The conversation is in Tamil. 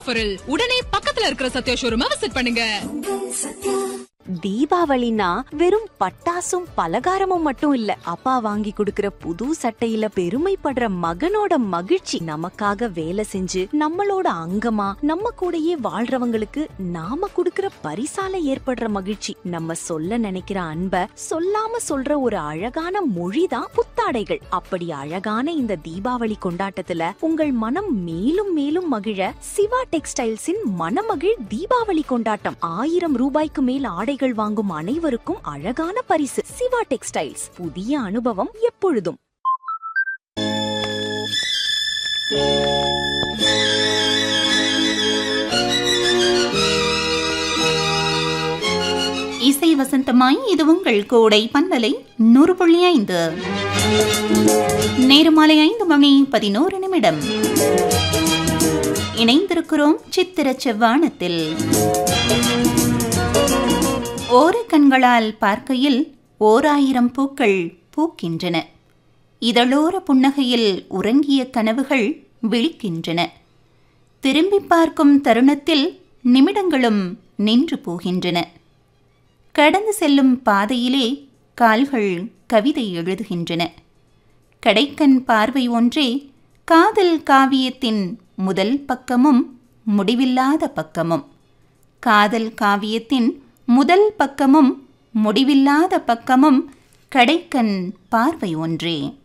ஆஃபரில் உடனே பக்கத்துல இருக்கிற சத்யா ஷோரூமை விசிட் பண்ணுங்க தீபாவளினா வெறும் பட்டாசும் பலகாரமும் மட்டும் இல்ல அப்பா வாங்கி கொடுக்கிற புது சட்டையில பெருமைப்படுற மகனோட மகிழ்ச்சி நமக்காக வேலை செஞ்சு நம்மளோட அங்கமா நம்ம கூடயே வாழ்றவங்களுக்கு நாம கொடுக்கிற பரிசால ஏற்படுற மகிழ்ச்சி நம்ம சொல்ல நினைக்கிற அன்ப சொல்லாம சொல்ற ஒரு அழகான மொழிதான் புத்தாடைகள் அப்படி அழகான இந்த தீபாவளி கொண்டாட்டத்துல உங்கள் மனம் மேலும் மேலும் மகிழ சிவா டெக்ஸ்டைல்ஸின் மனமகிழ் தீபாவளி கொண்டாட்டம் ஆயிரம் ரூபாய்க்கு மேல் ஆடைகள் வாங்கும் அனைவருக்கும் அழகான பரிசு சிவா டெக்ஸ்டைல்ஸ் புதிய அனுபவம் எப்பொழுதும் இசை வசந்தமாய் இது உங்கள் கோடை பண்பலை நூறு புள்ளி ஐந்து நேரு மாலை ஐந்து மணி பதினோரு நிமிடம் இணைந்திருக்கிறோம் சித்திர செவ்வானத்தில் ஓர கண்களால் பார்க்கையில் ஓர் ஆயிரம் பூக்கள் பூக்கின்றன இதழோர புன்னகையில் உறங்கிய கனவுகள் விழிக்கின்றன திரும்பி பார்க்கும் தருணத்தில் நிமிடங்களும் நின்று போகின்றன கடந்து செல்லும் பாதையிலே கால்கள் கவிதை எழுதுகின்றன கடைக்கண் பார்வை ஒன்றே காதல் காவியத்தின் முதல் பக்கமும் முடிவில்லாத பக்கமும் காதல் காவியத்தின் முதல் பக்கமும் முடிவில்லாத பக்கமும் கடைக்கண் பார்வை ஒன்றே